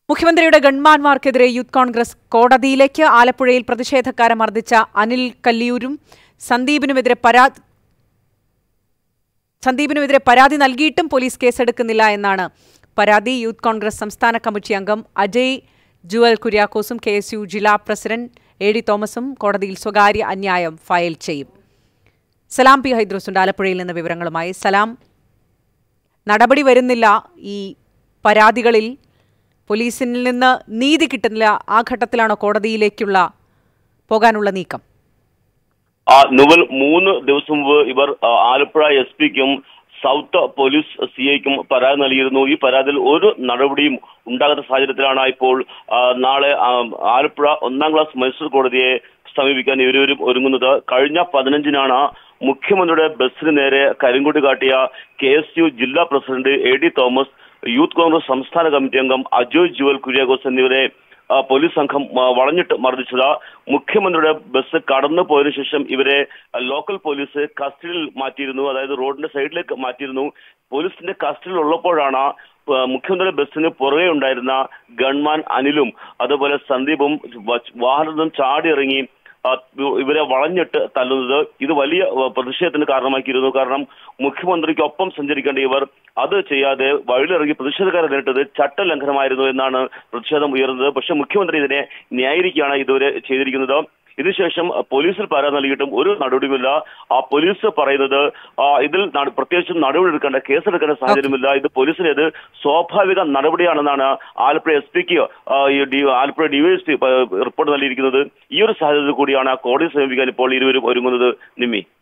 മുഖ്യമന്ത്രിയുടെ ഗൺമാന്മാർക്കെതിരെ യൂത്ത് കോൺഗ്രസ് കോടതിയിലേക്ക് ആലപ്പുഴയിൽ പ്രതിഷേധക്കാരെ മർദ്ദിച്ച അനിൽ കല്ലിയൂരും സന്ദീപിനുമെതിരെ പരാതി സന്ദീപിനുമെതിരെ പരാതി നൽകിയിട്ടും പോലീസ് കേസെടുക്കുന്നില്ല എന്നാണ് പരാതി യൂത്ത് കോൺഗ്രസ് സംസ്ഥാന കമ്മിറ്റി അംഗം അജയ് ജുവൽ കുര്യാക്കോസും കെ എസ് യു ജില്ലാ പ്രസിഡന്റ് എ ഡി തോമസും കോടതിയിൽ സ്വകാര്യ അന്യായം ഫയൽ ചെയ്യും സലാം പി ഹൈദ്രോസുണ്ട് ആലപ്പുഴയിൽ നിന്ന് വിവരങ്ങളുമായി സലാം നടപടി വരുന്നില്ല ഈ പരാതികളിൽ പോലീസിൽ നിന്ന് നീതി കിട്ടുന്നില്ല ആ ഘട്ടത്തിലാണോ കോടതിയിലേക്കുള്ള പോകാനുള്ള നീക്കം ആ നുവൽ മൂന്ന് ദിവസം മുമ്പ് ഇവർ ആ, ആലപ്പുഴ എസ് പിക്കും സൗത്ത് പോലീസ് സി ഐക്കും പരാതി നൽകിയിരുന്നു ഈ പരാതിയിൽ ഒരു നടപടിയും ഉണ്ടാകാത്ത സാഹചര്യത്തിലാണ് ഇപ്പോൾ ആ, നാളെ ആ, ആലപ്പുഴ ഒന്നാം ക്ലാസ് മജിസ്ട്രേറ്റ് കോടതിയെ സമീപിക്കാൻ ഇവരും ഒരുങ്ങുന്നത് കഴിഞ്ഞ പതിനഞ്ചിനാണ് മുഖ്യമന്ത്രിയുടെ ബസ്സിന് നേരെ കരിങ്കൊടി കാട്ടിയ കെ എസ് യു ജില്ലാ president A D Thomas youth Congress സംസ്ഥാന കമ്മിറ്റി അംഗം അജോയ് ജുവൽ കുര്യാക്കോസ് എന്നിവരെ ആ, പോലീസ് സംഘം ആ, വളഞ്ഞിട്ട് മർദ്ദിച്ചത് മുഖ്യമന്ത്രിയുടെ ബസ് കടന്നു പോയതിനു ശേഷം ഇവരെ ആ, ലോക്കൽ പോലീസ് കസ്റ്റഡിയിൽ മാറ്റിയിരുന്നു അതായത് റോഡിന്റെ സൈഡിലേക്ക് മാറ്റിയിരുന്നു പോലീസിന്റെ കസ്റ്റഡിയിൽ ഉള്ളപ്പോഴാണ് ആ, മുഖ്യമന്ത്രിയുടെ ബസ്സിന് പുറകെ ഉണ്ടായിരുന്ന ഗൺമാൻ അനിലും അതുപോലെ സന്ദീപും വ- വാഹനത്തിൽ നിന്നും ചാടി ഇറങ്ങി ആ, ഇവരെ വളഞ്ഞിട്ട് തല്ലുന്നത് ഇത് വലിയ ആ, പ്രതിഷേധത്തിന് കാരണമാക്കിയിരുന്നു കാരണം മുഖ്യമന്ത്രിക്കൊപ്പം സഞ്ചരിക്കേണ്ട ഇവർ അത് ചെയ്യാതെ വഴിയിലിറങ്ങി പ്രതിഷേധക്കാരെ നേരിട്ടത് ചട്ടലംഘനമായിരുന്നു എന്നാണ് പ്രതിഷേധം ഉയർന്നത് പക്ഷെ മുഖ്യമന്ത്രി ഇതിനെ ന്യായീകരിക്കുകയാണ് ഇതുവരെ ചെയ്തിരിക്കുന്നത് ഇതിനുശേഷം പോലീസിൽ പരാതി നൽകിയിട്ടും ഒരു നടപടിയുമില്ല ആ പോലീസ് പറയുന്നത് ആ, ഇതിൽ നട- പ്രത്യേകിച്ചും നടപടി എടുക്കേണ്ട കേസെടുക്കേണ്ട സാഹചര്യമില്ല ഇത് പോലീസിന് സ്വാഭാവിക നടപടിയാണെന്നാണ് ആലപ്പുഴ എസ് പിക്ക് ആലപ്പുഴ ഡിവൈഎസ്പി റിപ്പോർട്ട് നൽകിയിരിക്കുന്നത് ഈ ഒരു സാഹചര്യത്തിൽ കൂടിയാണ് കോടതി സമീപിക്കാൻ ഇപ്പോൾ ഇരുവരും ഒരുങ്ങുന്നത് നിമ്മി